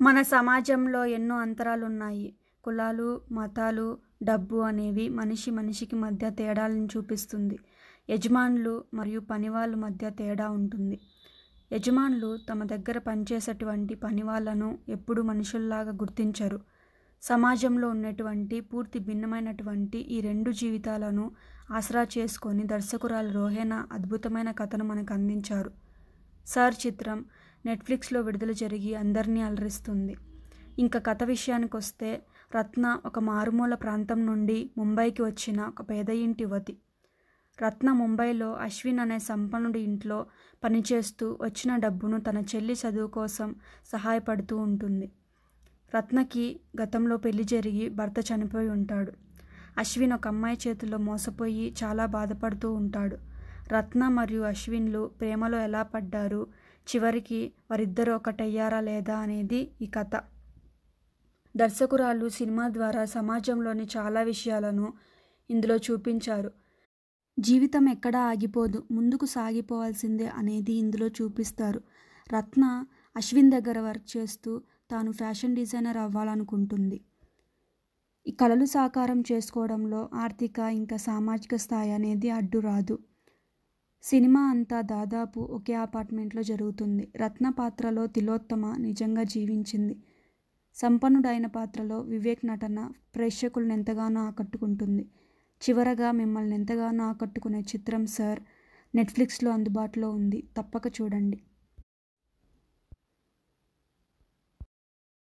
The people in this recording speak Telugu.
మన సమాజంలో ఎన్నో అంతరాలున్నాయి. కులాలు, మతాలు, డబ్బు అనేవి మనిషి మనిషికి మధ్య తేడాల్ని చూపిస్తుంది. యజమానులు మరియు పనివాళ్ళ మధ్య తేడా ఉంటుంది. యజమానులు తమ దగ్గర పనిచేసేటువంటి పనివాళ్ళను ఎప్పుడూ మనుషుల్లాగా గుర్తించరు. సమాజంలో ఉన్నటువంటి పూర్తి భిన్నమైనటువంటి ఈ రెండు జీవితాలను ఆసరా చేసుకొని దర్శకురాలు రోహేణ అద్భుతమైన కథను మనకు అందించారు. సార్ చిత్రం నెట్ఫ్లిక్స్లో విడుదల జరిగి అందర్నీ అలరిస్తుంది. ఇంక కథ విషయానికొస్తే రత్న ఒక మారుమూల ప్రాంతం నుండి ముంబైకి వచ్చిన ఒక పేద ఇంటి యువతి. రత్న ముంబైలో అశ్విన్ అనే సంపన్నుడి ఇంట్లో పనిచేస్తూ వచ్చిన డబ్బును తన చెల్లి చదువు కోసం సహాయపడుతూ ఉంటుంది. రత్నకి గతంలో పెళ్ళి జరిగి భర్త చనిపోయి ఉంటాడు. అశ్విన్ ఒక అమ్మాయి చేతిలో మోసపోయి చాలా బాధపడుతూ ఉంటాడు. రత్న మరియు అశ్విన్లు ప్రేమలో ఎలా పడ్డారు, చివరికి వారిద్దరూ ఒకటయ్యారా లేదా అనేది ఈ కథ. దర్శకురాలు సినిమా ద్వారా సమాజంలోని చాలా విషయాలను ఇందులో చూపించారు. జీవితం ఎక్కడా ఆగిపోదు, ముందుకు సాగిపోవాల్సిందే అనేది ఇందులో చూపిస్తారు. రత్న అశ్విన్ దగ్గర వర్క్ చేస్తూ తాను ఫ్యాషన్ డిజైనర్ అవ్వాలనుకుంటుంది. ఈ కలలు సాకారం చేసుకోవడంలో ఆర్థిక ఇంకా సామాజిక స్థాయి అనేది అడ్డు రాదు. సినిమా అంతా దాదాపు ఒకే అపార్ట్మెంట్లో జరుగుతుంది. రత్న పాత్రలో తిలోత్తమ నిజంగా జీవించింది. సంపన్నుడైన పాత్రలో వివేక్ నటన ప్రేక్షకుల్ని ఎంతగానో ఆకట్టుకుంటుంది. చివరగా మిమ్మల్ని ఎంతగానో ఆకట్టుకునే చిత్రం సార్ నెట్ఫ్లిక్స్లో అందుబాటులో ఉంది. తప్పక చూడండి.